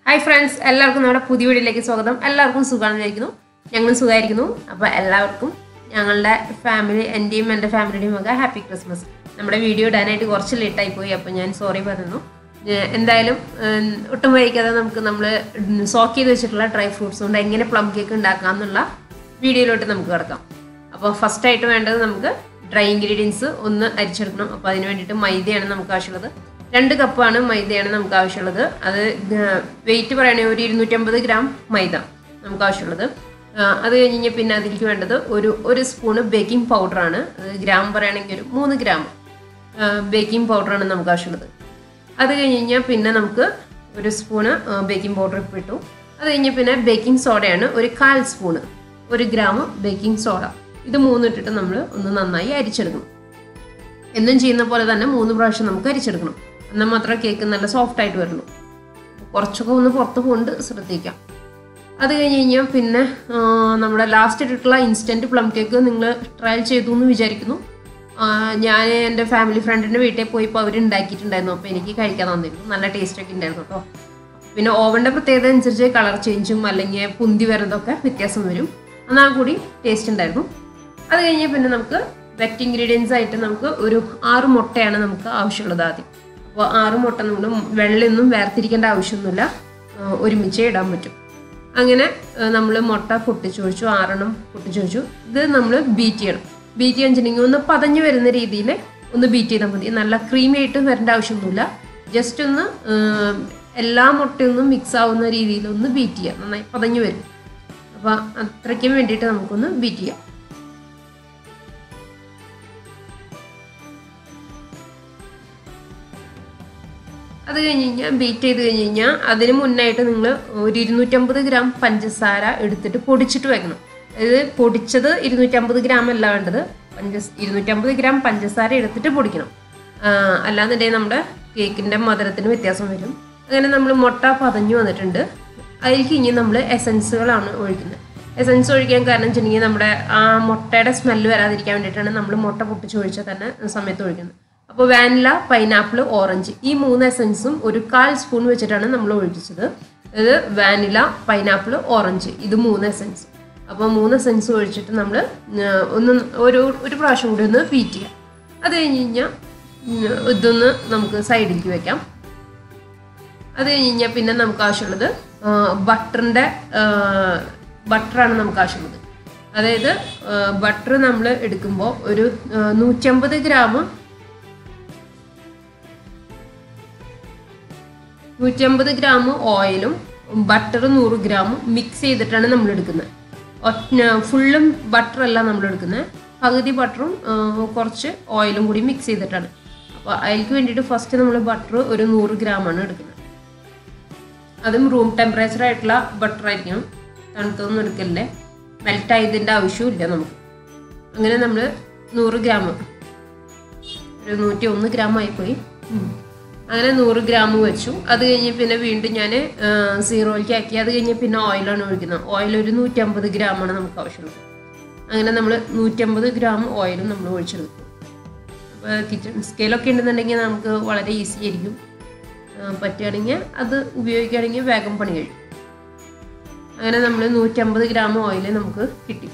Hi friends എല്ലാവർക്കും നമ്മുടെ പുതിയ വീഡിയോയിലേക്ക് സ്വാഗതം എല്ലാവർക്കും സുഖമാണെന്ന് വിചാരിക്കുന്നു ഞങ്ങളും സുഖമായിരിക്കുന്നു അപ്പോൾ എല്ലാവർക്കും ഞങ്ങളുടെ ഫാമിലി എൻ്റെയും എൻ്റെ ഫാമിലിയുടെയും ഒക്കെ ഹാപ്പി ക്രിസ്മസ് നമ്മുടെ വീഡിയോ ഇടാനായിട്ട് കുറച്ച് ലേറ്റായി പോയി അപ്പോൾ ഞാൻ സോറി പറയുന്നു ഏഹ് എന്തായാലും ഏഹ് ഒട്ടും വൈകാതെ നമുക്ക് നമ്മൾ സോക്ക് ചെയ്ത് വെച്ചിട്ടുള്ള ഡ്രൈ ഫ്രൂട്ട്സ് കൊണ്ട് എങ്ങനെ പ്ലം കേക്ക് ഉണ്ടാക്കാം എന്നുള്ള വീഡിയോയിലോട്ട് നമുക്ക് കിടക്കാം അപ്പോൾ ഫസ്റ്റ് ആയിട്ട് വേണ്ടത് നമുക്ക് ഡ്രൈ ഇൻഗ്രീഡിയൻസ് ഒന്ന് അരിച്ചെടുക്കണം അപ്പോൾ അതിന് വേണ്ടിയിട്ട് മൈദയാണ് നമുക്ക് ആവശ്യമുള്ളത് രണ്ട് കപ്പാണ് മൈദയാണ് നമുക്ക് ആവശ്യമുള്ളത് അത് വെയിറ്റ് പറയുകയാണെങ്കിൽ ഒരു ഇരുന്നൂറ്റമ്പത് ഗ്രാം മൈദ നമുക്ക് ആവശ്യമുള്ളത് ആ, അത് കഴിഞ്ഞ് കഴിഞ്ഞാൽ പിന്നെ അതിലേക്ക് വേണ്ടത് ഒരു ഒരു സ്പൂണ് ബേക്കിംഗ് പൗഡറാണ് അത് ഗ്രാം പറയുകയാണെങ്കിൽ ഒരു മൂന്ന് ഗ്രാം ബേക്കിംഗ് പൗഡറാണ് നമുക്ക് ആവശ്യമുള്ളത് അത് കഴിഞ്ഞ് കഴിഞ്ഞാൽ പിന്നെ നമുക്ക് ഒരു സ്പൂണ് ബേക്കിംഗ് പൗഡർ ഇട്ടു അത് കഴിഞ്ഞ് പിന്നെ ബേക്കിംഗ് സോഡയാണ് ഒരു കാൽ സ്പൂണ് ഒരു ഗ്രാം ബേക്കിംഗ് സോഡ ഇത് മൂന്നും ഇട്ടിട്ട് നമ്മൾ ഒന്ന് നന്നായി അരിച്ചെടുക്കണം എന്നും ചെയ്യുന്ന പോലെ തന്നെ മൂന്ന് പ്രാവശ്യം നമുക്ക് അരിച്ചെടുക്കണം എന്നാൽ മാത്രമേ കേക്ക് നല്ല സോഫ്റ്റ് ആയിട്ട് വരുള്ളൂ കുറച്ചൊക്കെ ഒന്ന് പുറത്ത് കൊണ്ട് ശ്രദ്ധിക്കാം അത് കഴിഞ്ഞ് കഴിഞ്ഞാൽ പിന്നെ ആ, നമ്മുടെ ലാസ്റ്റ് ഇട്ടിട്ടുള്ള ഇൻസ്റ്റൻറ്റ് പ്ലം കേക്ക് നിങ്ങൾ ട്രയൽ ചെയ്തു എന്ന് വിചാരിക്കുന്നു ആ, ഞാൻ എൻ്റെ ഫാമിലി ഫ്രണ്ടിൻ്റെ വീട്ടിൽ പോയപ്പോൾ അവർ ഉണ്ടാക്കിയിട്ടുണ്ടായിരുന്നു അപ്പോൾ എനിക്ക് കഴിക്കാൻ തന്നിരുന്നു നല്ല ടേസ്റ്റ് ഒക്കെ ഉണ്ടായിരുന്നു കേട്ടോ പിന്നെ ഓവൻ്റെ പ്രത്യേകത അനുസരിച്ച് കളർ ചേഞ്ചും അല്ലെങ്കിൽ പുന്തി വരുന്നതൊക്കെ വ്യത്യാസം വരും എന്നാൽ കൂടി ടേസ്റ്റ് ഉണ്ടായിരുന്നു അത് കഴിഞ്ഞ് പിന്നെ നമുക്ക് വെറ്റ് ഇൻഗ്രീഡിയൻസ് ആയിട്ട് നമുക്ക് ഒരു ആറ് മുട്ടയാണ് നമുക്ക് ആവശ്യമുള്ളത് ആദ്യം അപ്പോൾ ആറ് മുട്ട നമ്മൾ വെള്ളമൊന്നും വേർതിരിക്കേണ്ട ആവശ്യമൊന്നുമില്ല ആ, ഒരുമിച്ചേ ഇടാൻ പറ്റും അങ്ങനെ നമ്മൾ മുട്ട പൊട്ടിച്ചു വെച്ചു ആറെണ്ണം പൊട്ടിച്ചു വെച്ചു ഇത് നമ്മൾ ബീറ്റ് ചെയ്യണം ബീറ്റ് ചെയ്യാൻ വെച്ചിട്ടുണ്ടെങ്കിൽ ഒന്ന് പതഞ്ഞു വരുന്ന രീതിയിൽ ഒന്ന് ബീറ്റ് ചെയ്താൽ മതി നല്ല ക്രീമി ആയിട്ട് വരേണ്ട ആവശ്യമൊന്നുമില്ല ജസ്റ്റ് ഒന്ന് ആ, എല്ലാ മുട്ടയൊന്നും മിക്സ് ആവുന്ന രീതിയിൽ ഒന്ന് ബീറ്റ് ചെയ്യാം നന്നായി പതഞ്ഞു വരും അപ്പോൾ അത്രയ്ക്കും വേണ്ടിയിട്ട് നമുക്കൊന്ന് ബീറ്റ് ചെയ്യാം അത് കഴിഞ്ഞ് കഴിഞ്ഞാൽ ബീറ്റ് ചെയ്ത് കഴിഞ്ഞ് കഴിഞ്ഞാൽ അതിന് മുന്നായിട്ട് നിങ്ങൾ ഒരു ഇരുന്നൂറ്റമ്പത് ഗ്രാം പഞ്ചസാര എടുത്തിട്ട് പൊടിച്ചിട്ട് വെക്കണം ഇത് പൊടിച്ചത് ഇരുന്നൂറ്റമ്പത് ഗ്രാം അല്ല വേണ്ടത് പഞ്ചസ് ഇരുന്നൂറ്റമ്പത് ഗ്രാം പഞ്ചസാര എടുത്തിട്ട് പൊടിക്കണം ആ, അല്ലാന്നുണ്ടെങ്കിൽ നമ്മുടെ കേക്കിൻ്റെ മധുരത്തിന് വ്യത്യാസം വരും അങ്ങനെ നമ്മൾ മുട്ട പതഞ്ഞു വന്നിട്ടുണ്ട് അതിലേക്ക് ഇനി നമ്മൾ എസൻസുകളാണ് ഒഴിക്കുന്നത് എസൻസ് ഒഴിക്കാൻ കാരണം വെച്ചിട്ടുണ്ടെങ്കിൽ നമ്മുടെ ആ മുട്ടയുടെ സ്മെല്ല് വരാതിരിക്കാൻ വേണ്ടിയിട്ടാണ് നമ്മൾ മുട്ട പൊട്ടിച്ച് ഒഴിച്ചാൽ തന്നെ സമയത്ത് ഒഴിക്കുന്നത് അപ്പോൾ വാനില പൈനാപ്പിൾ ഓറഞ്ച് ഈ മൂന്ന് എസൻസും ഒരു കാൽ സ്പൂൺ വെച്ചിട്ടാണ് നമ്മൾ ഒഴിച്ചത് ഇത് വാനില പൈനാപ്പിൾ ഓറഞ്ച് ഇത് മൂന്ന് എസൻസ് അപ്പോൾ മൂന്ന് എസൻസ് ഒഴിച്ചിട്ട് നമ്മൾ ഒന്ന് ഒരു ഒരു പ്രാവശ്യം കൂടി ഒന്ന് ബീറ്റ് ചെയ്യാം അത് കഴിഞ്ഞ് കഴിഞ്ഞാൽ ഇതൊന്ന് നമുക്ക് സൈഡിലേക്ക് വെക്കാം അത് കഴിഞ്ഞ് കഴിഞ്ഞാൽ പിന്നെ നമുക്ക് ആവശ്യമുള്ളത് ബട്ടറിൻ്റെ ബട്ടറാണ് നമുക്ക് ആവശ്യമുള്ളത് അതായത് ബട്ടർ നമ്മൾ എടുക്കുമ്പോൾ ഒരു ആ, നൂറ്റമ്പത് ഗ്രാം നൂറ്റമ്പത് ഗ്രാം ഓയിലും ബട്ടർ നൂറ് ഗ്രാമും മിക്സ് ചെയ്തിട്ടാണ് നമ്മൾ എടുക്കുന്നത് ഫുള്ളും ബട്ടർ അല്ല നമ്മൾ എടുക്കുന്നത് പകുതി ബട്ടറും ആ, കുറച്ച് ഓയിലും കൂടി മിക്സ് ചെയ്തിട്ടാണ് അപ്പോൾ അതിലേക്ക് വേണ്ടിയിട്ട് ഫസ്റ്റ് നമ്മൾ ബട്ടർ ഒരു നൂറ് ഗ്രാമാണ് എടുക്കുന്നത് അതും റൂം ടെമ്പറേച്ചർ ആയിട്ടുള്ള ബട്ടർ ആയിരിക്കണം തണുത്തൊന്നും എടുക്കല്ലേ മെൽറ്റ് ആയതിൻ്റെ ആവശ്യമില്ല നമുക്ക് അങ്ങനെ നമ്മൾ നൂറ് ഗ്രാം ഒരു നൂറ്റി ഒന്ന് ഗ്രാം ആയിപ്പോയി ഉം. അങ്ങനെ നൂറ് ഗ്രാം വെച്ചു അത് കഴിഞ്ഞ് പിന്നെ വീണ്ടും ഞാൻ സീറോയിലേക്ക് ആക്കി അത് കഴിഞ്ഞ് പിന്നെ ഓയിലാണ് ഒഴിക്കുന്നത് ഓയിൽ ഒരു നൂറ്റമ്പത് ഗ്രാമാണ് നമുക്ക് ആവശ്യമുള്ളത് അങ്ങനെ നമ്മൾ നൂറ്റമ്പത് ഗ്രാം ഓയിലും നമ്മൾ ഒഴിച്ചെടുക്കും അപ്പോൾ കിച്ചൺ സ്കെയിലൊക്കെ ഉണ്ടെന്നുണ്ടെങ്കിൽ നമുക്ക് വളരെ ഈസി ആയിരിക്കും ആ, പറ്റുകയാണെങ്കിൽ അത് ഉപയോഗിക്കുകയാണെങ്കിൽ വേഗം പണി കഴിയും അങ്ങനെ നമ്മൾ നൂറ്റമ്പത് ഗ്രാം ഓയിൽ നമുക്ക് കിട്ടി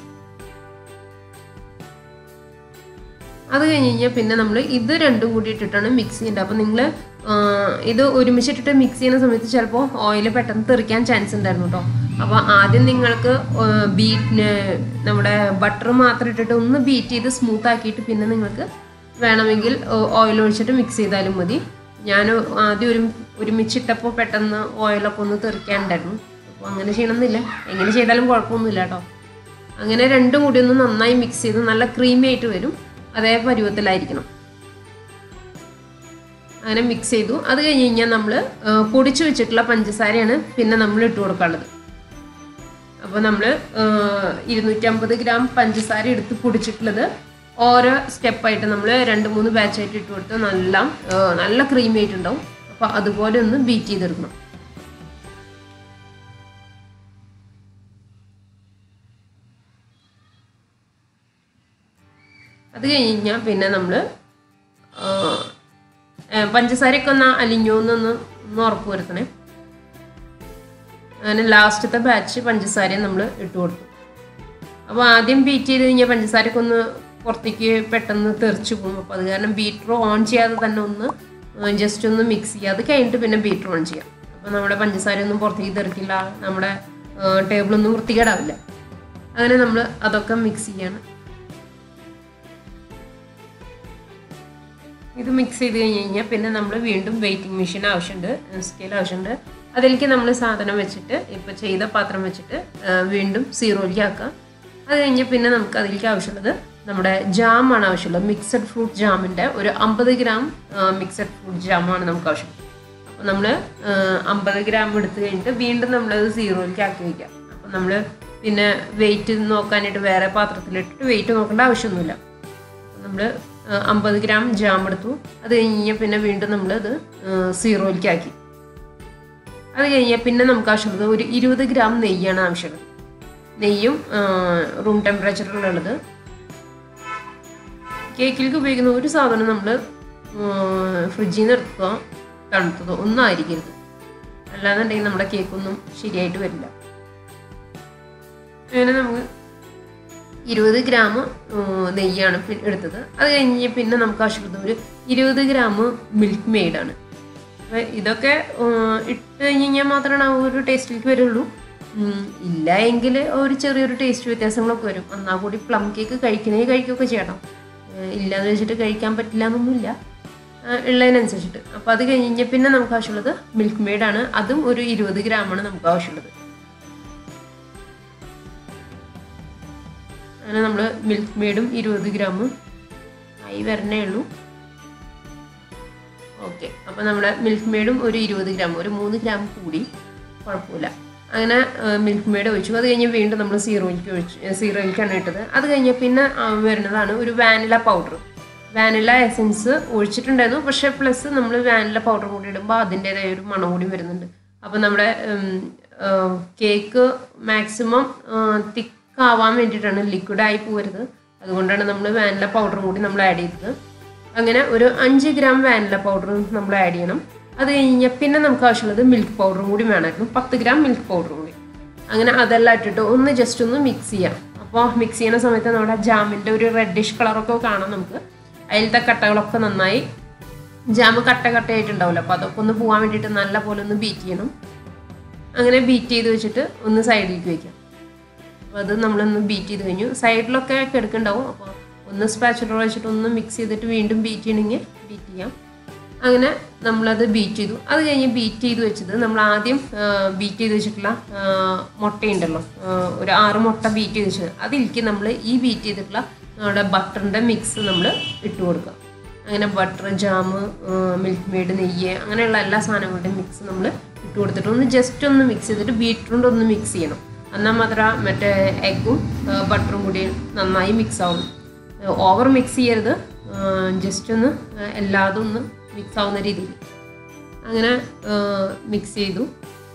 അത് കഴിഞ്ഞ് കഴിഞ്ഞാൽ പിന്നെ നമ്മൾ ഇത് രണ്ടും കൂടി ഇട്ടിട്ടാണ് മിക്സ് ചെയ്യേണ്ടത് അപ്പോൾ നിങ്ങൾ ഇത് ഒരുമിച്ചിട്ടിട്ട് മിക്സ് ചെയ്യുന്ന സമയത്ത് ചിലപ്പോൾ ഓയിൽ പെട്ടെന്ന് തെറിക്കാൻ ചാൻസ് ഉണ്ടായിരുന്നു കേട്ടോ അപ്പോൾ ആദ്യം നിങ്ങൾക്ക് ബീറ്റ് നമ്മുടെ ബട്ടർ മാത്രം ഇട്ടിട്ട് ഒന്ന് ബീറ്റ് ചെയ്ത് സ്മൂത്ത് ആക്കിയിട്ട് പിന്നെ നിങ്ങൾക്ക് വേണമെങ്കിൽ ഓയിൽ ഒഴിച്ചിട്ട് മിക്സ് ചെയ്താലും മതി ഞാൻ ആദ്യം ഒരു ഒരുമിച്ചിട്ടപ്പോൾ പെട്ടെന്ന് ഓയിലൊക്കെ ഒന്ന് തെറിക്കാനുണ്ടായിരുന്നു അപ്പോൾ അങ്ങനെ ചെയ്യണമെന്നില്ല എങ്ങനെ ചെയ്താലും കുഴപ്പമൊന്നുമില്ല കേട്ടോ അങ്ങനെ രണ്ടും കൂടി ഒന്ന് നന്നായി മിക്സ് ചെയ്ത് നല്ല ക്രീമി ആയിട്ട് വരും അതേ പരുവത്തിലായിരിക്കണം അങ്ങനെ മിക്സ് ചെയ്തു അത് കഴിഞ്ഞ് കഴിഞ്ഞാൽ നമ്മൾ പൊടിച്ചു വെച്ചിട്ടുള്ള പഞ്ചസാരയാണ് പിന്നെ നമ്മൾ ഇട്ട് കൊടുക്കാനുള്ളത് അപ്പോൾ നമ്മൾ ഇരുന്നൂറ്റമ്പത് ഗ്രാം പഞ്ചസാര എടുത്ത് പൊടിച്ചിട്ടുള്ളത് ഓരോ സ്റ്റെപ്പായിട്ട് നമ്മൾ രണ്ട് മൂന്ന് ബാച്ചായിട്ട് ഇട്ട് കൊടുത്ത് നല്ല ആ, നല്ല ക്രീമി ആയിട്ടുണ്ടാവും അപ്പോൾ അതുപോലെ ഒന്ന് ബീറ്റ് ചെയ്തെടുക്കണം അത് കഴിഞ്ഞാൽ പിന്നെ നമ്മൾ പഞ്ചസാരയൊക്കെ ഒന്ന് അലിഞ്ഞോ എന്നൊന്ന് ഒന്ന് ഉറപ്പ് വരുത്തണേ അങ്ങനെ ലാസ്റ്റത്തെ ബാച്ച് പഞ്ചസാരയും നമ്മൾ ഇട്ട് കൊടുത്തു അപ്പോൾ ആദ്യം ബീറ്റ് ചെയ്ത് കഴിഞ്ഞാൽ പഞ്ചസാരയൊക്കെ ഒന്ന് പുറത്തേക്ക് പെട്ടെന്ന് തെറിച്ച് പോകും അപ്പോൾ അത് കാരണം ബീറ്റർ ഓൺ ചെയ്യാതെ തന്നെ ഒന്ന് ജസ്റ്റ് ഒന്ന് മിക്സ് ചെയ്യുക അത് കഴിഞ്ഞിട്ട് പിന്നെ ബീറ്റർ ഓൺ ചെയ്യാം അപ്പോൾ നമ്മുടെ പഞ്ചസാരയൊന്നും പുറത്തേക്ക് തെറിക്കില്ല നമ്മുടെ ടേബിളൊന്നും വൃത്തികേടാവില്ല അങ്ങനെ നമ്മൾ അതൊക്കെ മിക്സ് ചെയ്യാണ് ഇത് മിക്സ് ചെയ്ത് കഴിഞ്ഞ് കഴിഞ്ഞാൽ പിന്നെ നമ്മൾ വീണ്ടും വെയിറ്റിംഗ് മെഷീൻ ആവശ്യമുണ്ട് സ്കെയിൽ ആവശ്യമുണ്ട് അതിലേക്ക് നമ്മൾ സാധനം വെച്ചിട്ട് ഇപ്പോൾ ചെയ്ത പാത്രം വെച്ചിട്ട് ആ, വീണ്ടും സീറോയിലേക്ക് ആക്കാം അത് കഴിഞ്ഞ് പിന്നെ നമുക്ക് അതിലേക്ക് ആവശ്യമുള്ളത് നമ്മുടെ ജാമാണ് ആവശ്യമുള്ളത് മിക്സഡ് ഫ്രൂട്ട് ജാമിൻ്റെ ഒരു അമ്പത് ഗ്രാം മിക്സഡ് ഫ്രൂട്ട് ജാമാണ് നമുക്ക് ആവശ്യം അപ്പോൾ നമ്മൾ അമ്പത് ഗ്രാം എടുത്തു കഴിഞ്ഞിട്ട് വീണ്ടും നമ്മളത് സീറോയിലേക്ക് ആക്കി വയ്ക്കാം അപ്പോൾ നമ്മൾ പിന്നെ വെയിറ്റ് നോക്കാനായിട്ട് വേറെ പാത്രത്തിലിട്ടിട്ട് വെയിറ്റ് നോക്കേണ്ട ആവശ്യമൊന്നുമില്ല നമ്മൾ അമ്പത് ഗ്രാം ജാം എടുത്തു അത് കഴിഞ്ഞ് പിന്നെ വീണ്ടും നമ്മളത് സീറോയിലേക്ക് ആക്കി അത് കഴിഞ്ഞാൽ പിന്നെ നമുക്ക് ആവശ്യമുള്ളത് ഒരു ഇരുപത് ഗ്രാം നെയ്യാണ് ആവശ്യമുള്ളത് നെയ്യും റൂം ടെമ്പറേച്ചറിലുള്ളത് കേക്കിലേക്ക് ഉപയോഗിക്കുന്ന ഒരു സാധനം നമ്മൾ ഫ്രിഡ്ജിൽ നിന്ന് എടുത്തതോ തണുത്തതോ ഒന്നും ആയിരിക്കരുത് അല്ലാന്നുണ്ടെങ്കിൽ നമ്മുടെ കേക്കൊന്നും ശരിയായിട്ട് വരില്ല അങ്ങനെ നമുക്ക് ഇരുപത് ഗ്രാം നെയ്യാണ് പി- എടുത്തത് അത് കഴിഞ്ഞ് പിന്നെ നമുക്ക് ആവശ്യമുള്ളത് ഒരു ഇരുപത് ഗ്രാം മിൽക്ക് മെയ്ഡാണ് അപ്പോൾ ഇതൊക്കെ ഉം, ഇട്ട് കഴിഞ്ഞ് കഴിഞ്ഞാൽ മാത്രമാണ് ആ ഒരു ടേസ്റ്റിലേക്ക് വരുള്ളൂ ഉം, ഇല്ല എങ്കിൽ ഒരു ചെറിയൊരു ടേസ്റ്റ് വ്യത്യാസങ്ങളൊക്കെ വരും എന്നാൽ കൂടി പ്ലം കേക്ക് കഴിക്കണേ കഴിക്കുകയൊക്കെ ചെയ്യണം ഏഹ്, ഇല്ലാന്ന് വെച്ചിട്ട് കഴിക്കാൻ പറ്റില്ല എന്നൊന്നുമില്ല ആ, ഉള്ളതിനനുസരിച്ചിട്ട് അപ്പോൾ അത് കഴിഞ്ഞ് കഴിഞ്ഞാൽ പിന്നെ നമുക്ക് ആവശ്യമുള്ളത് മിൽക്ക് മെയ്ഡാണ് അതും ഒരു ഇരുപത് ഗ്രാമാണ് നമുക്ക് ആവശ്യമുള്ളത് അങ്ങനെ നമ്മൾ മിൽക്ക് മെയ്ഡും ഇരുപത് ഗ്രാമും ആയി വരണേ ഉള്ളൂ ഓക്കെ അപ്പോൾ നമ്മുടെ മിൽക്ക് മെയ്ഡും ഒരു ഇരുപത് ഗ്രാം ഒരു മൂന്ന് ഗ്രാം കൂടി കുഴപ്പമില്ല അങ്ങനെ മിൽക്ക് മെയ്ഡ് ഒഴിച്ചു അത് കഴിഞ്ഞ് വീണ്ടും നമ്മൾ സീറോയിലേക്ക് ഒഴിച്ചു സീറോയിലേക്കാണ് ഇട്ടത് അത് കഴിഞ്ഞ് പിന്നെ ആ, വരുന്നതാണ് ഒരു വാനില പൗഡർ വാനില എസൻസ് ഒഴിച്ചിട്ടുണ്ടായിരുന്നു പക്ഷേ പ്ലസ് നമ്മൾ വാനില പൗഡർ കൂടി ഇടുമ്പോൾ അതിൻ്റെതായ ഒരു മണം കൂടി വരുന്നുണ്ട് അപ്പോൾ നമ്മുടെ കേക്ക് മാക്സിമം തിക്കാവാൻ വേണ്ടിയിട്ടാണ് ലിക്വിഡായി പോരുത് അതുകൊണ്ടാണ് നമ്മൾ വാനില പൗഡറും കൂടി നമ്മൾ ആഡ് ചെയ്തത് അങ്ങനെ ഒരു അഞ്ച് ഗ്രാം വാനില പൗഡർ നമ്മൾ ആഡ് ചെയ്യണം അത് കഴിഞ്ഞാൽ പിന്നെ നമുക്ക് ആവശ്യമുള്ളത് മിൽക്ക് പൗഡറും കൂടി വേണമായിരുന്നു പത്ത് ഗ്രാം മിൽക്ക് പൗഡറും കൂടി അങ്ങനെ അതെല്ലാം ഇട്ടിട്ട് ഒന്ന് ജസ്റ്റ് ഒന്ന് മിക്സ് ചെയ്യാം അപ്പോൾ മിക്സ് ചെയ്യുന്ന സമയത്ത് നമ്മുടെ ജാമിൻ്റെ ഒരു റെഡിഷ് കളറൊക്കെ കാണാം നമുക്ക് അതിലത്തെ കട്ടകളൊക്കെ നന്നായി ജാം കട്ട കട്ടയായിട്ടുണ്ടാവില്ല അപ്പോൾ അതൊക്കെ ഒന്ന് പോകാൻ വേണ്ടിയിട്ട് നല്ല പോലെ ഒന്ന് ബീറ്റ് ചെയ്യണം അങ്ങനെ ബീറ്റ് ചെയ്ത് വെച്ചിട്ട് ഒന്ന് സൈഡിലേക്ക് വെക്കാം അപ്പോൾ അത് നമ്മളൊന്ന് ബീറ്റ് ചെയ്ത് കഴിഞ്ഞു സൈഡിലൊക്കെ കിടക്കുന്നുണ്ടാവും അപ്പോൾ ഒന്ന് സ്പാച്ചുലർ വെച്ചിട്ട് ഒന്ന് മിക്സ് ചെയ്തിട്ട് വീണ്ടും ബീറ്റ് ചെയ്യണമെങ്കിൽ ബീറ്റ് ചെയ്യാം അങ്ങനെ നമ്മളത് ബീറ്റ് ചെയ്തു അത് കഴിഞ്ഞ് ബീറ്റ് ചെയ്ത് വെച്ചത് നമ്മൾ ആദ്യം ബീറ്റ് ചെയ്ത് വെച്ചിട്ടുള്ള ആ, മുട്ടയുണ്ടല്ലോ ആ, ഒരു ആറ് മുട്ട ബീറ്റ് ചെയ്ത് വെച്ചത് അതിലേക്ക് നമ്മൾ ഈ ബീറ്റ് ചെയ്തിട്ടുള്ള നമ്മുടെ ബട്ടറിൻ്റെ മിക്സ് നമ്മൾ ഇട്ട് കൊടുക്കുക അങ്ങനെ ബട്ടർ ജാമ് മിൽക്ക് മെയ്ഡ് നെയ്യ് അങ്ങനെയുള്ള എല്ലാ സാധനങ്ങളുടെയും മിക്സ് നമ്മൾ ഇട്ട് കൊടുത്തിട്ട് ഒന്ന് ജസ്റ്റ് ഒന്ന് മിക്സ് ചെയ്തിട്ട് ബീറ്ററുകൊണ്ട് ഒന്ന് മിക്സ് ചെയ്യണം എന്നാൽ മാത്രം മറ്റേ എഗ്ഗും ബട്ടറും കൂടി നന്നായി മിക്സ് ആവും ഓവർ മിക്സ് ചെയ്യരുത് ജസ്റ്റ് ഒന്ന് ആ, എല്ലാതും ഒന്ന് മിക്സ് ആവുന്ന രീതിയിൽ അങ്ങനെ മിക്സ് ചെയ്തു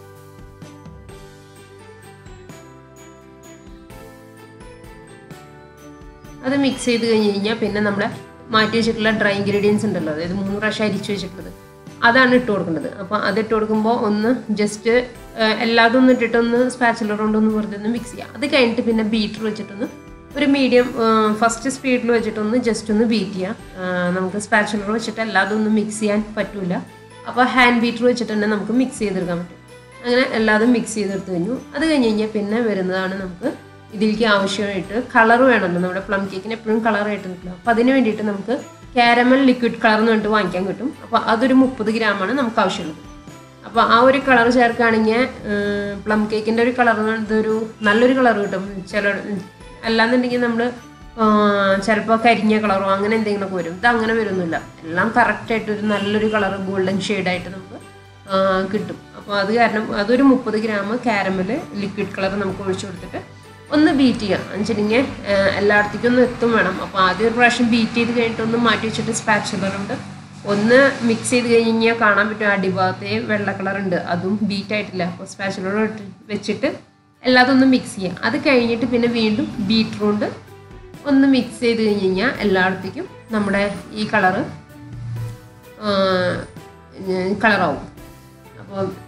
അത് മിക്സ് ചെയ്ത് കഴിഞ്ഞ് കഴിഞ്ഞാൽ പിന്നെ നമ്മുടെ മാറ്റി വെച്ചിട്ടുള്ള ഡ്രൈ ഇൻഗ്രീഡിയൻസ് ഉണ്ടല്ലോ അതായത് മൂന്ന് പ്രാവശ്യം അരിച്ചു വെച്ചിട്ടുള്ളത് അതാണ് ഇട്ട് കൊടുക്കേണ്ടത് അപ്പോൾ അത് ഇട്ട് കൊടുക്കുമ്പോൾ ഒന്ന് ജസ്റ്റ് എല്ലാതും ഒന്ന് ഇട്ടിട്ടൊന്ന് സ്പാച്ചുലർ കൊണ്ടൊന്ന് വെറുതെ ഒന്ന് മിക്സ് ചെയ്യാം അത് കഴിഞ്ഞിട്ട് പിന്നെ ബീറ്റർ വെച്ചിട്ടൊന്ന് ഒരു മീഡിയം ഫസ്റ്റ് സ്പീഡിൽ വെച്ചിട്ടൊന്ന് ജസ്റ്റ് ഒന്ന് ബീറ്റ് ചെയ്യാം ആ, നമുക്ക് സ്പാച്ചുലർ വെച്ചിട്ട് എല്ലാതും ഒന്ന് മിക്സ് ചെയ്യാൻ പറ്റൂല അപ്പോൾ ഹാൻഡ് ബീറ്റർ വെച്ചിട്ട് തന്നെ നമുക്ക് മിക്സ് ചെയ്തെടുക്കാൻ പറ്റും അങ്ങനെ എല്ലാതും മിക്സ് ചെയ്തെടുത്ത് കഴിഞ്ഞു അത് കഴിഞ്ഞ് കഴിഞ്ഞാൽ പിന്നെ വരുന്നതാണ് നമുക്ക് ഇതിലേക്ക് ആവശ്യമായിട്ട് കളർ വേണമല്ലോ നമ്മുടെ പ്ലം കേക്കിന് എപ്പോഴും കളറായിട്ട് നിൽക്കണം അപ്പോൾ അതിന് വേണ്ടിയിട്ട് നമുക്ക് കാരമൽ ലിക്വിഡ് കളർ എന്ന് പറഞ്ഞിട്ട് വാങ്ങിക്കാൻ കിട്ടും അപ്പോൾ അതൊരു മുപ്പത് ഗ്രാമാണ് നമുക്ക് ആവശ്യമുള്ളത് അപ്പോൾ ആ ഒരു കളർ ചേർക്കുകയാണെങ്കിൽ പ്ലം കേക്കിൻ്റെ ഒരു കളർ ഇതൊരു നല്ലൊരു കളർ കിട്ടും ചില അല്ലാന്നുണ്ടെങ്കിൽ നമ്മൾ ചിലപ്പോൾ കരിഞ്ഞ കളറോ അങ്ങനെ എന്തെങ്കിലുമൊക്കെ വരും ഇത് അങ്ങനെ വരുന്നില്ല എല്ലാം കറക്റ്റായിട്ട് ഒരു നല്ലൊരു കളർ ഗോൾഡൻ ഷെയ്ഡായിട്ട് നമുക്ക് ആ, കിട്ടും അപ്പോൾ അത് കാരണം അതൊരു മുപ്പത് ഗ്രാം കാരമൽ ലിക്വിഡ് കളർ നമുക്ക് ഒഴിച്ചു കൊടുത്തിട്ട് ഒന്ന് ബീറ്റ് ചെയ്യാം എന്നുവെച്ചിട്ടുണ്ടെങ്കിൽ എല്ലായിടത്തേക്കും ഒന്ന് എത്തും വേണം അപ്പോൾ ആദ്യം ഒരു പ്രാവശ്യം ബീറ്റ് ചെയ്ത് കഴിഞ്ഞിട്ട് ഒന്ന് മാറ്റി വെച്ചിട്ട് സ്പാച്ചുലറുണ്ട് ഒന്ന് മിക്സ് ചെയ്ത് കഴിഞ്ഞ് കഴിഞ്ഞാൽ കാണാൻ പറ്റും അടിഭാഗത്തെ വെള്ള കളർ ഉണ്ട് അതും ബീറ്റ് ആയിട്ടില്ല അപ്പോൾ സ്പാച്ചുലർ വെച്ചിട്ട് എല്ലാതും ഒന്ന് മിക്സ് ചെയ്യാം അത് കഴിഞ്ഞിട്ട് പിന്നെ വീണ്ടും ബീറ്റർ കൊണ്ട് ഒന്ന് മിക്സ് ചെയ്ത് കഴിഞ്ഞ് കഴിഞ്ഞാൽ എല്ലായിടത്തേക്കും നമ്മുടെ ഈ കളറ് കളറാവും അപ്പോൾ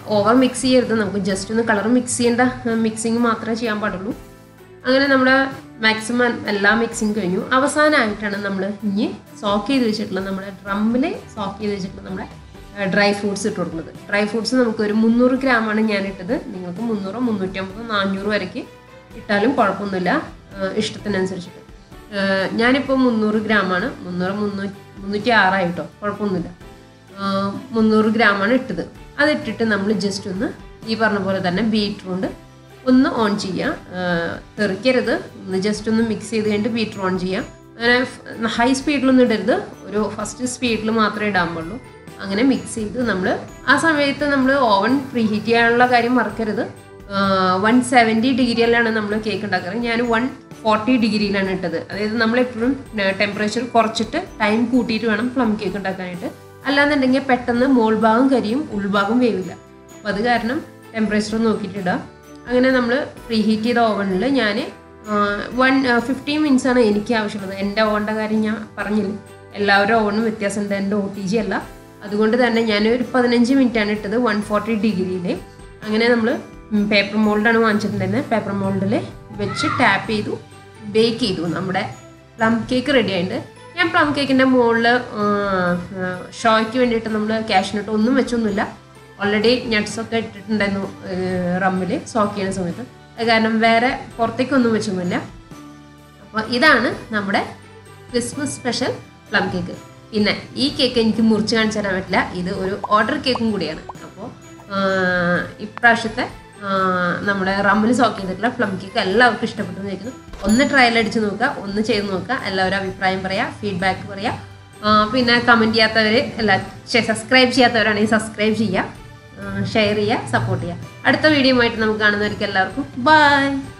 ഓവർ മിക്സ് ചെയ്യരുത് നമുക്ക് ജസ്റ്റ് ഒന്ന് കളർ മിക്സ് ചെയ്യേണ്ട മിക്സിങ് മാത്രമേ ചെയ്യാൻ പാടുള്ളൂ അങ്ങനെ നമ്മുടെ മാക്സിമം എല്ലാ മിക്സിങ് കഴിഞ്ഞു അവസാനമായിട്ടാണ് നമ്മൾ ഇനി സോക്ക് ചെയ്ത് വെച്ചിട്ടുള്ള നമ്മുടെ ഡ്രമ്മിൽ സോക്ക് ചെയ്ത് വെച്ചിട്ടുള്ള നമ്മുടെ ഡ്രൈ ഫ്രൂട്ട്സ് ഇട്ട് കൊടുക്കുന്നത് ഡ്രൈ ഫ്രൂട്ട്സ് നമുക്ക് ഒരു മുന്നൂറ് ഗ്രാമാണ് ഞാൻ ഇട്ടത് നിങ്ങൾക്ക് മുന്നൂറോ മുന്നൂറ്റമ്പതോ നാനൂറ് വരയ്ക്ക് ഇട്ടാലും കുഴപ്പമൊന്നുമില്ല ആ, ഇഷ്ടത്തിനനുസരിച്ചിട്ട് ആ, ഞാനിപ്പോൾ മുന്നൂറ് ഗ്രാമാണ് മുന്നൂറ് മുന്നൂറ്റി മുന്നൂറ്റി ആറായിട്ടോ കുഴപ്പമൊന്നുമില്ല ആ, മുന്നൂറ് ഗ്രാമാണ് ഇട്ടത് അതിട്ടിട്ട് നമ്മൾ ജസ്റ്റ് ഒന്ന് ഈ പറഞ്ഞ പോലെ തന്നെ ബീറ്റർ കൊണ്ട് ഒന്ന് ഓൺ ചെയ്യുക ആ, തെറിക്കരുത് ഒന്ന് ജസ്റ്റ് ഒന്ന് മിക്സ് ചെയ്ത് കഴിഞ്ഞിട്ട് ബീറ്റർ ഓൺ ചെയ്യാം അങ്ങനെ ഹൈ സ്പീഡിലൊന്നും ഇടരുത് ഒരു ഫസ്റ്റ് സ്പീഡിൽ മാത്രമേ ഇടാൻ പാടുള്ളൂ അങ്ങനെ മിക്സ് ചെയ്ത് നമ്മൾ ആ സമയത്ത് നമ്മൾ ഓവൻ പ്രീ ഹീറ്റ് ചെയ്യാനുള്ള കാര്യം മറക്കരുത് വൺ സെവൻറ്റി ഡിഗ്രിയിലാണ് നമ്മൾ കേക്ക് ഉണ്ടാക്കാറ് ഞാൻ വൺ ഫോർട്ടി ഡിഗ്രിയിലാണ് ഇട്ടത് അതായത് നമ്മൾ എപ്പോഴും ടെമ്പറേച്ചർ കുറച്ചിട്ട് ടൈം കൂട്ടിയിട്ട് വേണം പ്ലം കേക്ക് ഉണ്ടാക്കാനായിട്ട് അല്ലാന്നുണ്ടെങ്കിൽ പെട്ടെന്ന് മോൾ ഭാഗം കരിയും ഉൾഭാഗം വേവില്ല അപ്പോൾ അത് കാരണം ടെമ്പറേച്ചർ നോക്കിയിട്ട് ഇടാം അങ്ങനെ നമ്മൾ പ്രീ ഹീറ്റ് ചെയ്ത ഓവനിൽ ഞാൻ വൺ ഫിഫ്റ്റീൻ മിനിറ്റ്സ് ആണ് എനിക്ക് ആവശ്യമുള്ളത് എൻ്റെ ഓവൻ്റെ കാര്യം ഞാൻ പറഞ്ഞില്ല എല്ലാവരും ഓവനും വ്യത്യാസമുണ്ട് എൻ്റെ ഒ ടി ജി അല്ല അതുകൊണ്ട് തന്നെ ഞാൻ ഒരു പതിനഞ്ച് മിനിറ്റാണ് ഇട്ടത് വൺ ഫോർട്ടി ഡിഗ്രിയിൽ അങ്ങനെ നമ്മൾ പേപ്പർ മോൾഡാണ് വാങ്ങിച്ചിട്ടുണ്ടായിരുന്നത് പേപ്പർ മോൾഡിൽ വെച്ച് ടാപ്പ് ചെയ്തു ബേക്ക് ചെയ്തു നമ്മുടെ പ്ലം കേക്ക് റെഡി ആയിട്ടുണ്ട് ഞാൻ പ്ലം കേക്കിൻ്റെ മുകളിൽ ഷോയ്ക്ക് വേണ്ടിയിട്ട് നമ്മൾ ക്യാഷിനിട്ട് ഒന്നും വെച്ചൊന്നുമില്ല ഓൾറെഡി നട്ട്സൊക്കെ ഇട്ടിട്ടുണ്ടായിരുന്നു റമ്മിൽ സോക്ക് ചെയ്യുന്ന സമയത്ത് അത് കാരണം വേറെ പുറത്തേക്കൊന്നും വെച്ചൊന്നുമില്ല അപ്പോൾ ഇതാണ് നമ്മുടെ ക്രിസ്മസ് സ്പെഷ്യൽ പ്ലം കേക്ക് പിന്നെ ഈ കേക്ക് എനിക്ക് മുറിച്ച് കാണിച്ചു തരാൻ പറ്റില്ല ഇത് ഒരു ഓർഡർ കേക്കും കൂടിയാണ് അപ്പോൾ ഇപ്രാവശ്യത്തെ ആ, നമ്മുടെ റമ്മിൽ സോക്ക് ചെയ്തിട്ടുള്ള പ്ലം കേക്ക് എല്ലാവർക്കും ഇഷ്ടപ്പെട്ടു എന്ന് ഒന്ന് ട്രയൽ അടിച്ച് നോക്കുക ഒന്ന് ചെയ്ത് നോക്കുക എല്ലാവരും അഭിപ്രായം പറയാം ഫീഡ്ബാക്ക് പറയാം ആ, പിന്നെ കമൻറ്റ് ചെയ്യാത്തവർ അല്ല സബ്സ്ക്രൈബ് ചെയ്യാത്തവരാണെങ്കിൽ സബ്സ്ക്രൈബ് ചെയ്യുക ഷെയർ ചെയ്യുക സപ്പോർട്ട് ചെയ്യുക അടുത്ത വീഡിയോ ആയിട്ട് നമുക്ക് കാണുന്നവർക്ക് എല്ലാവർക്കും ബൈ